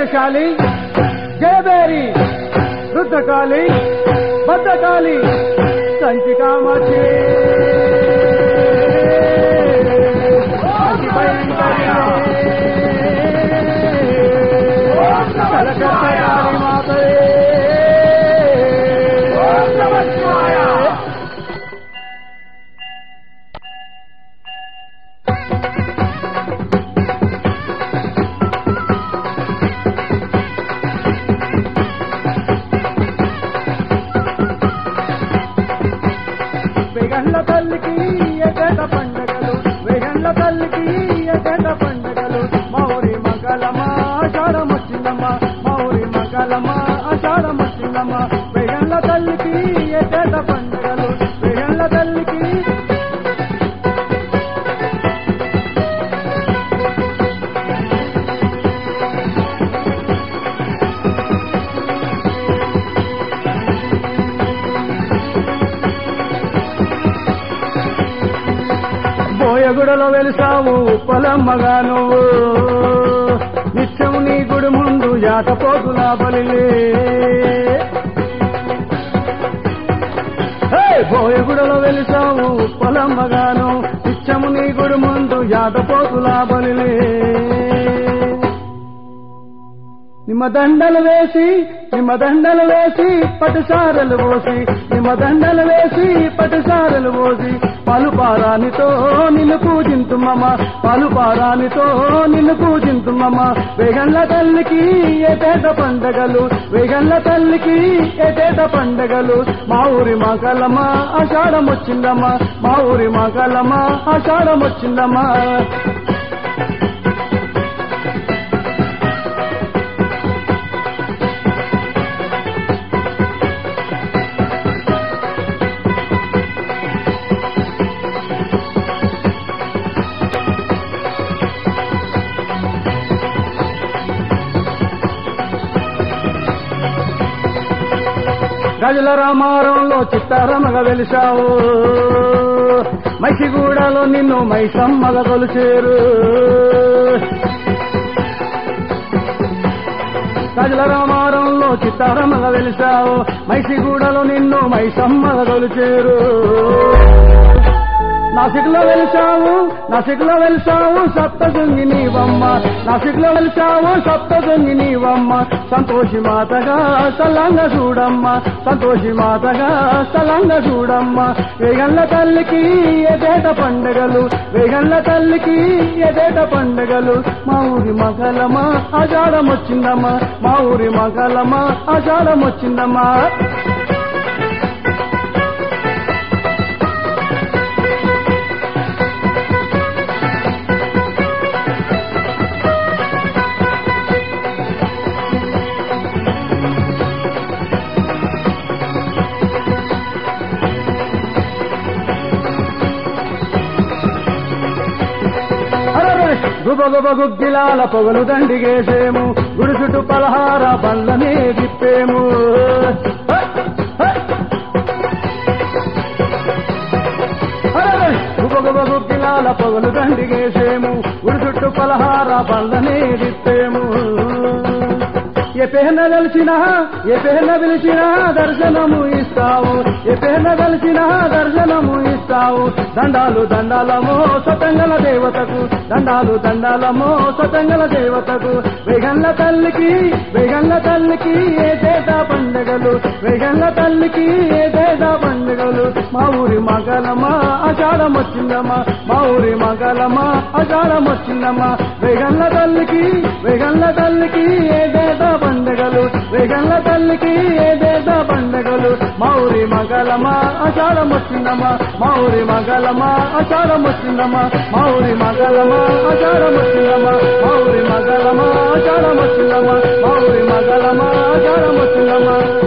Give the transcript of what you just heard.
జయశాలి జయబేరి రుద్రకాళి భద్రకాళి కంచి కామాక్షి అతి భయంకరి కలకత్తారి మాతయే వేగండ్ల తల్లికి ఎగట పండగలు వేగండ్ల తల్లికి ఎగట పండగలు మౌరి మగలమా ఆషాఢం వచ్చిందమ్మా మౌరి మగలమా ఆషాఢం వచ్చిందమ్మా వేగండ్ల తల్లికి ఎగట పండగలు వేగండ్ల తల్లికి బోయగుడలో వెలిసావు పొలమ్మగా నువ్వు నిత్యం నీ గుడి ముందు జాతపోతులా బలిలే హే! బోయగుడలో వెలిసావు పొలమ్మగాను నిత్యము నీ గుడి ముందు జాతపోతులా బలిలే నిమ్మ దండలు వేసి నిమ్మ దండలు వేసి పటుసారలు పోసి నిమ్మ దండలు వేసి పటుసారలు పోసి పలుపారానితో నిన్ను పూజింతుమమ్మ పలుపారానితో నిన్ను పూజింతుమమ్మ వేగండ్ల తల్లికి ఏటేట పండగలు వేగండ్ల తల్లికి ఏటేట పండగలు మా ఊరి మగలమ్మ ఆషాఢం వచ్చిందమ్మా మా ఊరి మగలమ్మ ఆషాఢం వచ్చిందమ్మా గజల రామారంలో చిత్తారమగ వెలిశావు మైసిగూడలో నిన్ను మైసమ్మగ కొలిచేరు గజల రామారంలో చిత్తారమగ వెలిశావు మైసిగూడలో నిన్ను మైసమ్మగ కొలిచేరు నాసిక్లో వెలిసావు నాసిక్లో వెలిసావు సప్తగంగి నీవమ్మ నాసిక్లో వెలిసావు సప్తగంగి నీవమ్మ సంతోషి మాతగా సలంగ చూడమ్మ సంతోషి మాతగా సలంగ చూడమ్మ వేగండ్ల తల్లికి ఎదేట పండగలు వేగండ్ల తల్లికి ఎదేట పండగలు మా ఊరి మగలమా ఆషాఢం వచ్చిందమ్మా మా ఊరి మగలమా ఆషాఢం వచ్చిందమ్మా అరరే! గుబ గుబ గుగ్గిలాల పొగలు దండిగేసేము గుడి చుట్టూ పలహార బండ్లనే తిప్పేము హై! హై! అరరే! గుబ గుబ గుగ్గిలాల పొగలు దండిగేసేము గుడి చుట్టూ పలహార బండ్లనే తిప్పేము ఏ పేన వెలిసినా ఏ పేన పిలిచినా దర్శనము ఇస్తావు ఏ పేన వెలిసినా దర్శనము ఇస్తావు దండాలు దండాలమో సతంగల దేవతకు దండాలు దండాలమో సతంగల దేవతకు వేగంల తల్లికి వేగంల తల్లికి ఏ దేట పండగలు వేగంల తల్లికి ఏ దేట పండగలు మా ఊరి మగలమా ఆషాఢం వచ్చిందమ్మా మా ఊరి మగలమా ఆషాఢం వచ్చిందమ్మా వేగంల తల్లికి వేగంల తల్లికి ఏ దేట పండగలు వేగంల తల్లికి ఏ దేట పండగలు మా ఊరి మగలమా ఆషాఢం వచ్చిందమ్మా మా ఊరి మగలమా ఆషాఢం వచ్చిందమ్మా మా ఊరి మగలమా ఆషాఢం వచ్చిందమ్మా మా ఊరి మగలమా ఆషాఢం వచ్చిందమ్మా మా ఊరి మగలమా ఆషాఢం వచ్చిందమ్మా